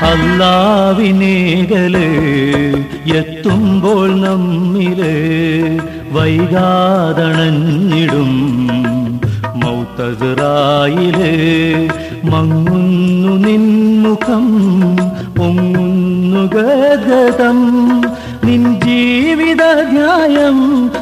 അല്ലാവിനേകല് എത്തുമ്പോൾ നമ്മില് വൈകാതണഞ്ഞിടും മൗത്തതിറായില് മങ്ങുന്നു നിൻമുഖം പൊങ്ങുന്നു ഗദം നിൻ ജീവിതധ്യായം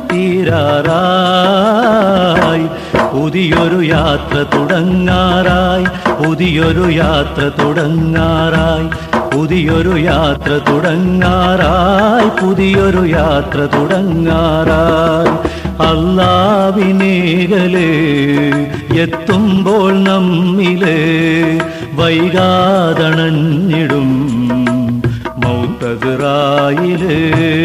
തീരാറായി പുതിയൊരു യാത്ര തുടങ്ങാറായി പുതിയൊരു യാത്ര തുടങ്ങാറായി പുതിയൊരു യാത്ര തുടങ്ങാറായി പുതിയൊരു യാത്ര തുടങ്ങാറായി അല്ലാവിനേകല് എത്തുമ്പോൾ നമ്മില് വൈകാതണഞ്ഞിടും മൗത്തതിറായില്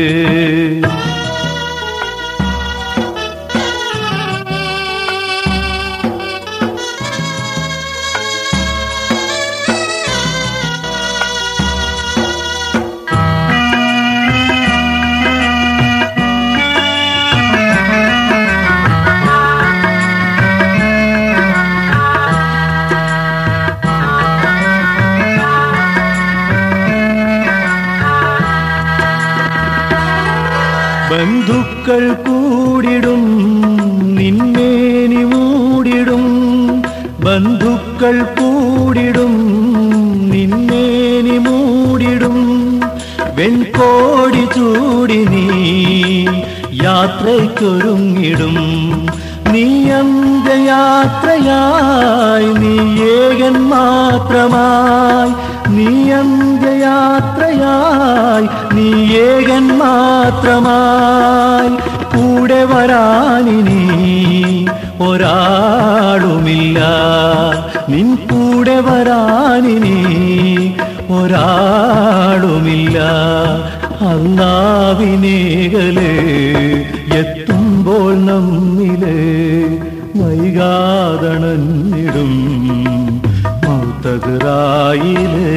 ബന്ധുക്കൾ കൂടിടും നിന്നേനി മൂടിടും ബന്ധുക്കൾ കൂടിടും നിന്നേനി മൂടിടും വെൺകോടി ചൂടി നീ യാത്രയ്ക്കൊരുങ്ങിടും നീ അന്ത്യയാത്രയായി നീ ഏകൻ മാത്രമായി നീ അന്ത്യയാത്രയായി നീ ഏകൻ മാത്രമായി കൂടെ വരാനിനി ഒരാളുമില്ല നിൻ കൂടെ വരാനിനി ഒരാളുമില്ല അല്ലാവിനേകല് എത്തുമ്പോൾ നമ്മില് വൈകാതണഞ്ഞിടും മൗത്തതിറായിലേ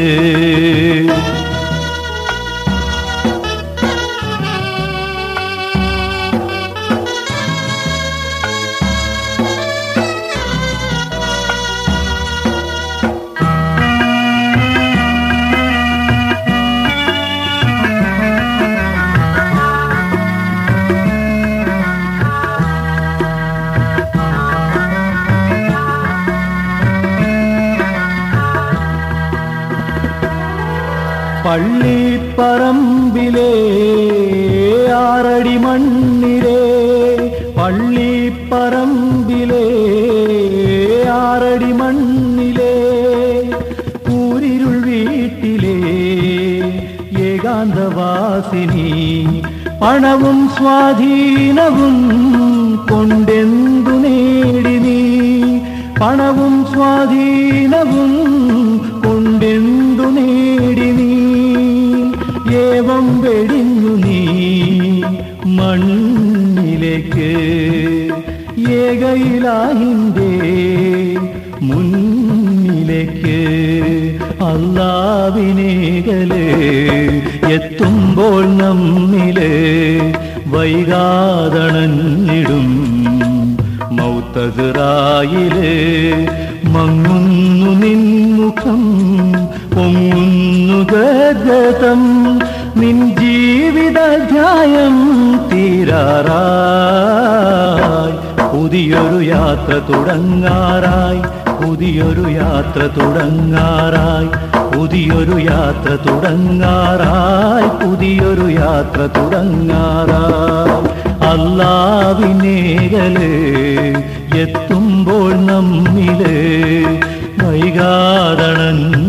പള്ളിപ്പറമ്പിലെ ആറടി മണ്ണിലെ പള്ളിപ്പറമ്പിലെ ആറടി മണ്ണിലെ കൂരിരുൾ വീട്ടിലെ ഏകാന്തവാസിനി പണവും സ്വാധീനവും കൊണ്ടെന്തു നേടി നീ പണവും സ്വാധീനവും കൊണ്ടെന്തു നേടി നീ ഏവം വെടിഞ്ഞു നീ മണ്ണിലേക്ക് ഏകയിലാഹിൻ്റെ മുന്നിലേക്ക് അല്ലാവിനേകല് എത്തുമ്പോൾ നമ്മില് വൈകാതണഞ്ഞിടും മൗത്തതിറായില് മങ്ങുന്നു നിൻമുഖം പൊങ്ങുന്നു ഗദം നിൻ ജീവിതധ്യായം തീരാറായി പുതിയൊരു യാത്ര തുടങ്ങാറായി പുതിയൊരു യാത്ര തുടങ്ങാറായി പുതിയൊരു യാത്ര തുടങ്ങാറായി പുതിയൊരു യാത്ര തുടങ്ങാറായി അല്ലാവിനേകല് എത്തുമ്പോൾ നമ്മില് വൈകാതണഞ്ഞ